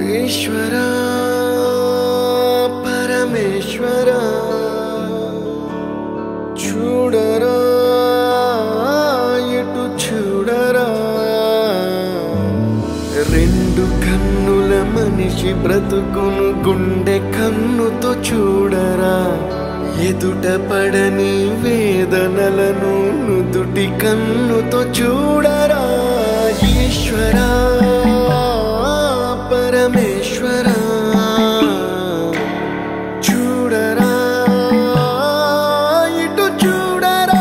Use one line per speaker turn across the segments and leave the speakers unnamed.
ఈశ్వర పరమేశ్వర చూడరా ఇటు చూడరా రెండు కన్నుల మనిషి బ్రతుకును గుండె కన్నుతో చూడరా ఎదుట పడని వేదనలను నుదుటి కన్నుతో చూడరా ఈశ్వరా పరమేశ్వరా చూడరా ఇటు చూడరా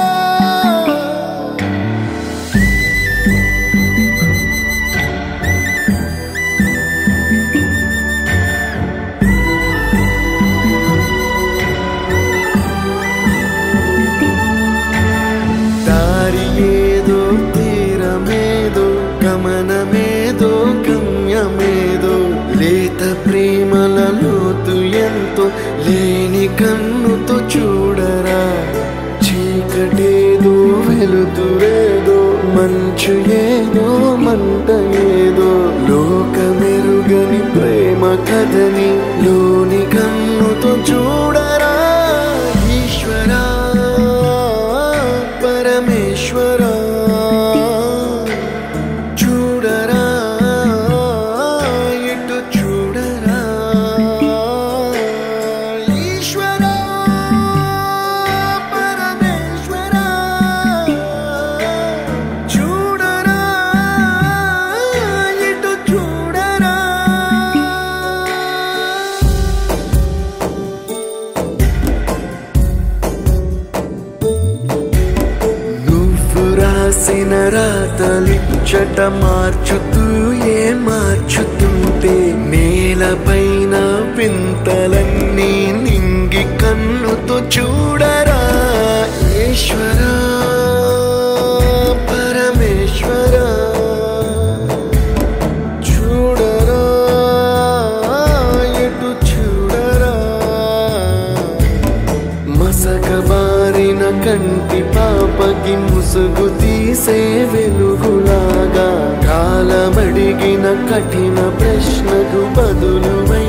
దారి ఏదో తీరమేదో గమనమేదో గమ్యమేదో లేత ప్రేమల లోతు ఎంతో లేని కన్నుతో చూడరా చీకటేదో వెలుతురేదో మంచు ఏదో మంట ఏదో లోకమెరుగని ప్రేమ కథని లోని కన్నుతో చూడరా ఈశ్వరా పరమేశ్వరా చూడరా ఇటు చూడరా ఈశ్వరా పరమేశ్వరా చూడరా ఇటు చూడరా నువ్వు రాసిన రాతలిచ్చట మార్చుతూ ఏ మార్చుతుంటే నేలపైన వింతలన్నీ నింగి కన్నుతో చూడరా ఈశ్వరా పరమేశ్వరా చూడరా ఎటు చూడరా మసకబారిన కంటి పాపకి ముసుగు తీసే వెలుగులాగా కాలమడిగిన కఠిన ప్రశ్నకు బదులువై